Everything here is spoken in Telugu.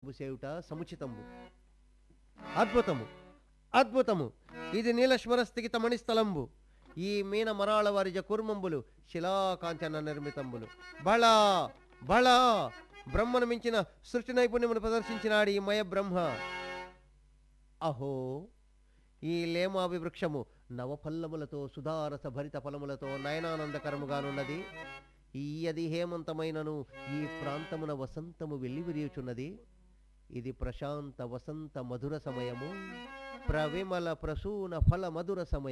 సమర్పింపు చేయుట సముచితంబు అద్భుతము అద్భుతము ఇది నీలశ్వరస్థిగిత మణిస్థలంబు ఈ మీన మరాళ వారిజ కుర్మంబులు శిలాకాంచన నిర్మితంబులు బళా బళా బ్రహ్మను మించిన సృష్టి నైపుణ్యమును ప్రదర్శించినాడు ఈ మయ బ్రహ్మ అహో ఈ లేమావి వృక్షము నవపల్లములతో సుధారస భరిత ఫలములతో నయనానందకరముగానున్నది ఈయది హేమంతమైనను ఈ ప్రాంతమున వసంతము వెల్లివిరియుచున్నది ఇది ప్రశాంత వసంత మధుర సమయము ప్రవిమల ప్రసూన ఫల మధుర సమయం